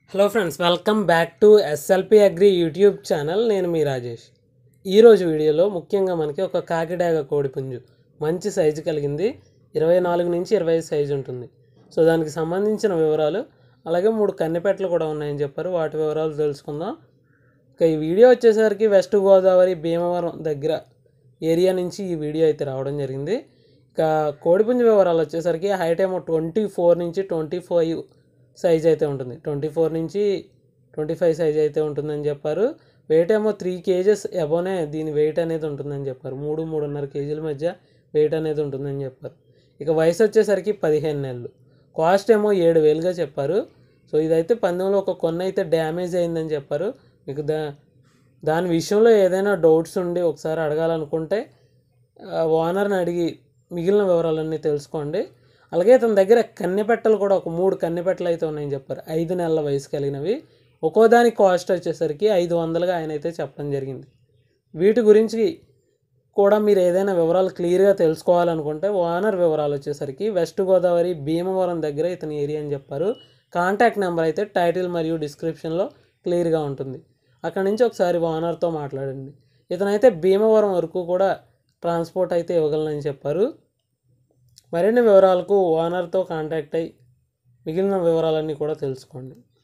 hello friends welcome back to SLP agri YouTube channel నేను మీ రాజేష్ ఈరోజు వీడియోలో ముఖ్యంగా మనకి ఒక కాకిడాగ కోడిపుంజు మంచి సైజు కలిగింది ఇరవై నాలుగు నుంచి ఇరవై ఐదు సైజు ఉంటుంది సో దానికి సంబంధించిన వివరాలు అలాగే మూడు కన్నెపెట్టలు కూడా ఉన్నాయని చెప్పారు వాటి వివరాలు తెలుసుకుందాం ఇక ఈ వీడియో వచ్చేసరికి వెస్ట్ గోదావరి భీమవరం దగ్గర ఏరియా నుంచి ఈ వీడియో అయితే రావడం జరిగింది ఇక కోడిపుంజు వివరాలు వచ్చేసరికి హైట్ ఏమో ట్వంటీ ఫోర్ నుంచి ట్వంటీ ఫైవ్ సైజ్ అయితే ఉంటుంది ట్వంటీ ఫోర్ నుంచి ట్వంటీ ఫైవ్ సైజ్ అయితే ఉంటుందని చెప్పారు వెయిట్ ఏమో త్రీ కేజెస్ ఎబోనే దీని వెయిట్ అనేది ఉంటుందని చెప్పారు మూడు మూడున్నర కేజీల మధ్య వెయిట్ అనేది ఉంటుందని చెప్పారు ఇక వయసు వచ్చేసరికి పదిహేను నెలలు కాస్ట్ ఏమో ఏడు వేలుగా చెప్పారు సో ఇదైతే పందెంలో ఒక కొన్ని అయితే డ్యామేజ్ అయిందని చెప్పారు మీకు దా దాని విషయంలో ఏదైనా డౌట్స్ ఉండి ఒకసారి అడగాలనుకుంటే ఆ, ఓనర్ని అడిగి మిగిలిన వివరాలన్నీ తెలుసుకోండి అలాగే తన దగ్గర కన్నెపెట్టలు కూడా ఒక మూడు కన్నెపెట్టలు అయితే ఉన్నాయని చెప్పారు ఐదు నెలల వయసు కలిగినవి ఒక్కో దాని కాస్ట్ వచ్చేసరికి ఐదు వందలుగా ఆయన అయితే చెప్పడం జరిగింది వీటి గురించి కూడా మీరు ఏదైనా వివరాలు క్లియర్గా తెలుసుకోవాలనుకుంటే ఓనర్ వివరాలు వచ్చేసరికి వెస్ట్ గోదావరి భీమవరం దగ్గర ఇతని ఏరియా అని చెప్పారు కాంటాక్ట్ నెంబర్ అయితే టైటిల్ మరియు డిస్క్రిప్షన్లో క్లియర్గా ఉంటుంది అక్కడ నుంచి ఒకసారి ఓనర్తో మాట్లాడండి ఇతనైతే భీమవరం వరకు కూడా ట్రాన్స్పోర్ట్ అయితే ఇవ్వగలనని చెప్పారు మరిన్ని వివరాలకు ఓనర్తో కాంటాక్ట్ అయ్యి మిగిలిన వివరాలన్నీ కూడా తెలుసుకోండి